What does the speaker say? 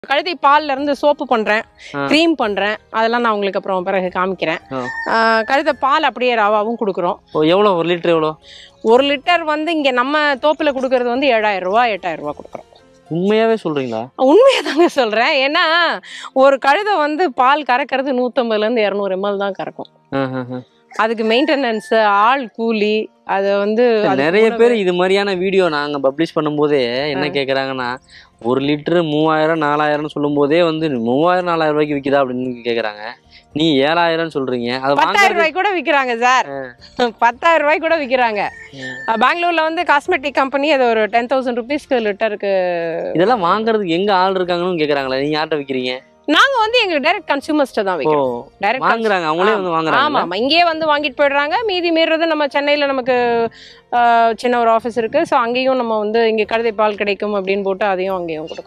கழுதை பால்ல இருந்து சோப்பு பண்றேன் ஆ. க்ரீம் பண்றேன் அதெல்லாம் நான் உங்களுக்கு அப்புறம் பிறகு காமிக்கிறேன் ஆ. ஆ, கழுதை பால் அப்படியே ரவாவும் கொடுக்குறோம் ஓ எவ்வளோ ஒரு லிட்டர் எவ்வளோ ஒரு லிட்டர் வந்து இங்க நம்ம தோப்புல கொடுக்கறது வந்து ஏழாயிரம் ரூபா எட்டாயிரம் ரூபா கொடுக்குறோம் உண்மையாவே சொல்றீங்களா உண்மையை தாங்க சொல்றேன் ஏன்னா ஒரு கழுதை வந்து பால் கறக்கிறது நூற்றம்பதுல இருந்து இரநூறு எம்எல் தான் கறக்கும் ஆஹ் ஆஹ் ஆஹ். அதுக்கு மெயின்டெனன்ஸ் ஆள் கூலி அது வந்து அதுக்கு நிறைய உணவு- பேர் இது மாதிரியான வீடியோ நாங்க பப்ளிஷ் பண்ணும்போதே என்ன ஆ. கேக்குறாங்கன்னா ஒரு லிட்டரு மூவாயிரம் நாலாயிரம்னு சொல்லும் போதே வந்து மூவாயிரம் நாலாயிரம் ரூபாய்க்கு விக்குதா அப்படின்னு கேக்குறாங்க நீ ஏழாயிரம் சொல்றீங்க அது பத்தாயிரம் வாங்குறது ரூபாய்க்கு கூட விக்கிறாங்க சார் பத்தாயிரம் ரூபாய்க்கு கூட விக்கிறாங்க அஹ் பெங்களூர்ல வந்து காஸ்மெட்டிக் கம்பெனி அது ஒரு டென் தௌசண்ட் ருபீஸ்க்கு லிட்டருக்கு இதெல்லாம் வாங்குறதுக்கு எங்க ஆள் இருக்காங்கன்னு கேக்குறாங்களா நீங்க யார்கிட்ட விக்கிறீங்க நாங்க வந்து எங்களுக்கு டைரக்ட் கன்சூமர்ஸ்ட்ட தான் ஓ விக்கிறோம் டைரக்ட் வாங்குறாங்க அவங்களே வந்து ஆமா வாங்குறாங்க ஆமா இங்கேயே வந்து வாங்கிட்டு போயிடுறாங்க மீதி மீறது நம்ம சென்னையில நமக்கு அஹ், சின்ன ஒரு ஆஃபீஸ் இருக்கு ஸோ அங்கேயும் நம்ம வந்து இங்கே கழுதை பால் கிடைக்கும் அப்படின்னு போட்டு அதையும் அங்கேயும் கொடுக்குறோம்